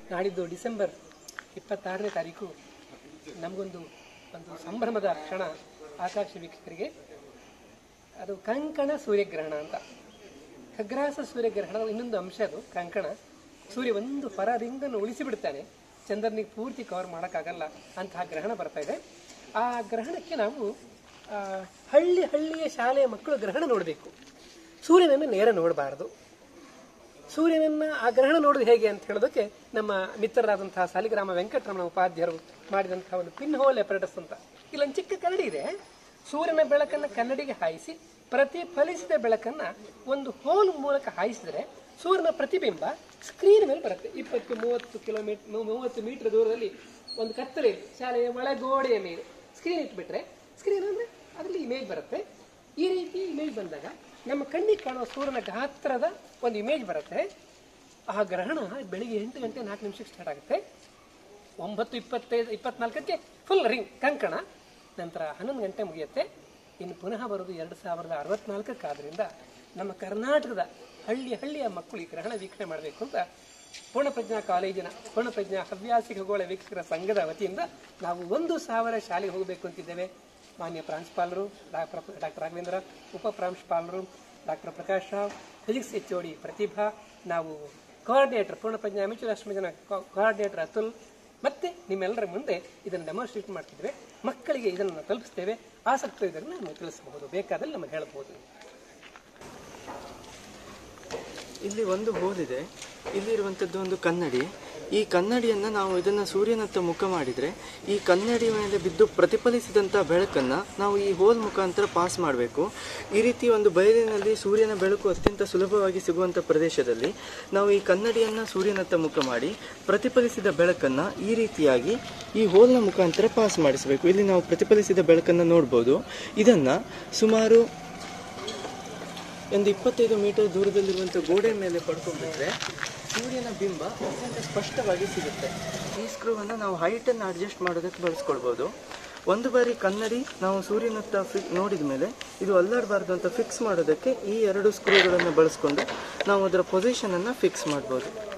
ನಾಡಿದ್ದು ಡಿಸೆಂಬರ್ ಇಪ್ಪತ್ತಾರನೇ ತಾರೀಕು ನಮಗೊಂದು ಒಂದು ಸಂಭ್ರಮದ ಕ್ಷಣ ಆಕಾಶ ವೀಕ್ಷಕರಿಗೆ ಅದು ಕಂಕಣ ಸೂರ್ಯಗ್ರಹಣ ಅಂತ ಖಗ್ರಾಸ ಸೂರ್ಯಗ್ರಹಣದ ಇನ್ನೊಂದು ಅಂಶ ಅದು ಕಂಕಣ ಸೂರ್ಯ ಒಂದು ಹೊರ ರಿಂಗನ್ನು ಉಳಿಸಿಬಿಡ್ತಾನೆ ಚಂದ್ರನಿಗೆ ಪೂರ್ತಿ ಕವರ್ ಮಾಡೋಕ್ಕಾಗಲ್ಲ ಅಂತಹ ಗ್ರಹಣ ಬರ್ತಾ ಇದೆ ಆ ಗ್ರಹಣಕ್ಕೆ ನಾವು ಆ, ಹಳ್ಳಿ ಹಳ್ಳಿಯ ಶಾಲೆಯ ಮಕ್ಕಳು ಗ್ರಹಣ ನೋಡಬೇಕು ಸೂರ್ಯನನ್ನು ನೇರ ನೋಡಬಾರದು ಸೂರ್ಯನನ್ನ ಆ ಗ್ರಹಣ ನೋಡೋದು ಹೇಗೆ ಅಂತ ಹೇಳೋದಕ್ಕೆ ನಮ್ಮ ಮಿತ್ರರಾದಂತಹ ಸಾಲಿಗ್ರಾಮ ವೆಂಕಟರಮಣ ಉಪಾಧ್ಯಾಯರು ಮಾಡಿದಂತಹ ಒಂದು ಪಿನ್ ಹೋಲ್ ಎಪರೇಟಸ್ ಅಂತ ಇಲ್ಲೊಂದು ಚಿಕ್ಕ ಕನ್ನಡಿ ಇದೆ ಸೂರ್ಯನ ಬೆಳಕನ್ನು ಕನ್ನಡಿಗೆ ಹಾಯಿಸಿ ಪ್ರತಿಫಲಿಸಿದ ಬೆಳಕನ್ನ ಒಂದು ಹೋಲ್ ಮೂಲಕ ಹಾಯಿಸಿದರೆ ಸೂರ್ಯನ ಪ್ರತಿಬಿಂಬ ಸ್ಕ್ರೀನ್ ಮೇಲೆ ಬರುತ್ತೆ ಇಪ್ಪತ್ತು ಮೂವತ್ತು ಕಿಲೋಮೀಟರ್ ಮೂವತ್ತು ಮೀಟರ್ ದೂರದಲ್ಲಿ ಒಂದು ಕತ್ತಲೆ ಶಾಲೆಯ ಒಳಗೋಡೆಯ ಮೇಲೆ ಸ್ಕ್ರೀನ್ ಇಟ್ಬಿಟ್ರೆ ಸ್ಕ್ರೀನ್ ಅಂದ್ರೆ ಅದರಲ್ಲಿ ಇಮೇಜ್ ಬರುತ್ತೆ ಈ ರೀತಿ ಇಮೇಜ್ ಬಂದಾಗ ನಮ್ಮ ಕಣ್ಣಿಗೆ ಕಾಣುವ ಸೂರ್ಯನ ಗಾತ್ರದ ಒಂದು ಇಮೇಜ್ ಬರುತ್ತೆ ಆ ಗ್ರಹಣ ಬೆಳಿಗ್ಗೆ ಎಂಟು ಗಂಟೆ ನಾಲ್ಕು ನಿಮಿಷಕ್ಕೆ ಸ್ಟಾರ್ಟ್ ಆಗುತ್ತೆ ಒಂಬತ್ತು ಇಪ್ಪತ್ತೈದು ಇಪ್ಪತ್ನಾಲ್ಕಕ್ಕೆ ಫುಲ್ ರಿಂಗ್ ಕಂಕಣ ನಂತರ ಹನ್ನೊಂದು ಗಂಟೆ ಮುಗಿಯುತ್ತೆ ಇನ್ನು ಪುನಃ ಬರೋದು ಎರಡು ಸಾವಿರದ ಅರವತ್ನಾಲ್ಕಕ್ಕಾದ್ರಿಂದ ನಮ್ಮ ಕರ್ನಾಟಕದ ಹಳ್ಳಿ ಹಳ್ಳಿಯ ಮಕ್ಕಳು ಈ ಗ್ರಹಣ ವೀಕ್ಷಣೆ ಮಾಡಬೇಕು ಅಂತ ಪೂರ್ಣಪ್ರಜ್ಞಾ ಕಾಲೇಜಿನ ಪೂರ್ಣಪ್ರಜ್ಞಾ ಹವ್ಯಾಸಿ ಖಗೋಳ ವೀಕ್ಷಕರ ಸಂಘದ ವತಿಯಿಂದ ನಾವು ಒಂದು ಸಾವಿರ ಶಾಲೆಗೆ ಹೋಗಬೇಕು ಅಂತಿದ್ದೇವೆ ಮಾನ್ಯ ಪ್ರಾಂಶುಪಾಲರು ಡಾಕ್ಟರ್ ಡಾಕ್ಟರ್ ರಾಘವೇಂದ್ರ ಉಪ ಪ್ರಾಂಶುಪಾಲರು doctor Prakash Rao physics H D Prathibha ನಾವು ಕೋಆರ್ಡಿನೇಟರ್ ಪೂರ್ಣಪ್ರಜ್ಞಾ ಮ್ಯೂಚುವಲ್ ಅಷ್ಟಮ ಜನ ಕೋಆರ್ಡಿನೇಟರ್ ಅತುಲ್ ಮತ್ತೆ ನಿಮ್ಮೆಲ್ಲರ ಮುಂದೆ ಇದನ್ನು ಡೆಮಾನ್ಸ್ಟ್ರೇಟ್ ಮಾಡ್ತಿದ್ದೇವೆ ಮಕ್ಕಳಿಗೆ ಇದನ್ನು ನಾವು ತಲುಪಿಸ್ತೇವೆ ಆಸಕ್ತಿ ಇದನ್ನು ನಾವು ತಿಳಿಸಬಹುದು ಬೇಕಾದಲ್ಲಿ ನಮಗೆ ಹೇಳಬಹುದು ಇಲ್ಲಿ ಒಂದು ಹೋಲ್ ಇದೆ ಇಲ್ಲಿರುವಂಥದ್ದು ಒಂದು ಕನ್ನಡಿ ಈ ಕನ್ನಡಿಯನ್ನು ನಾವು ಇದನ್ನು ಸೂರ್ಯನತ್ತ ಮುಖ ಮಾಡಿದರೆ ಈ ಕನ್ನಡಿ ಮೇಲೆ ಬಿದ್ದು ಪ್ರತಿಫಲಿಸಿದಂಥ ಬೆಳಕನ್ನು ನಾವು ಈ ಹೋಲ್ ಮುಖಾಂತರ ಪಾಸ್ ಮಾಡಬೇಕು ಈ ರೀತಿ ಒಂದು ಬಯಲಿನಲ್ಲಿ ಸೂರ್ಯನ ಬೆಳಕು ಅತ್ಯಂತ ಸುಲಭವಾಗಿ ಸಿಗುವಂಥ ಪ್ರದೇಶದಲ್ಲಿ ನಾವು ಈ ಕನ್ನಡಿಯನ್ನು ಸೂರ್ಯನತ್ತ ಮುಖ ಮಾಡಿ ಪ್ರತಿಫಲಿಸಿದ ಬೆಳಕನ್ನು ಈ ರೀತಿಯಾಗಿ ಈ ಹೋಲ್ನ ಮುಖಾಂತರ ಪಾಸ್ ಮಾಡಿಸಬೇಕು ಇಲ್ಲಿ ನಾವು ಪ್ರತಿಫಲಿಸಿದ ಬೆಳಕನ್ನು ನೋಡ್ಬೋದು ಇದನ್ನು ಸುಮಾರು ಒಂದು ಇಪ್ಪತ್ತೈದು ಮೀಟರ್ ದೂರದಲ್ಲಿರುವಂಥ ಗೋಡೆ ಮೇಲೆ ಪಡ್ಕೊಂಡ್ಬಿಟ್ರೆ ಸೂರ್ಯನ ಬಿಂಬ ಅತ್ಯಂತ ಸ್ಪಷ್ಟವಾಗಿ ಸಿಗುತ್ತೆ ಈ ಸ್ಕ್ರೂವನ್ನು ನಾವು ಹೈಟನ್ನು ಅಡ್ಜಸ್ಟ್ ಮಾಡೋದಕ್ಕೆ ಬಳಸ್ಕೊಳ್ಬೋದು ಒಂದು ಬಾರಿ ಕನ್ನಡಿ ನಾವು ಸೂರ್ಯನತ್ತ ಫಿ ನೋಡಿದ ಮೇಲೆ ಇದು ಅಲ್ಲಾಡಬಾರ್ದು ಅಂತ ಫಿಕ್ಸ್ ಮಾಡೋದಕ್ಕೆ ಈ ಎರಡು ಸ್ಕ್ರೂಗಳನ್ನು ಬಳಸ್ಕೊಂಡು ನಾವು ಅದರ ಪೊಸಿಷನನ್ನು ಫಿಕ್ಸ್ ಮಾಡ್ಬೋದು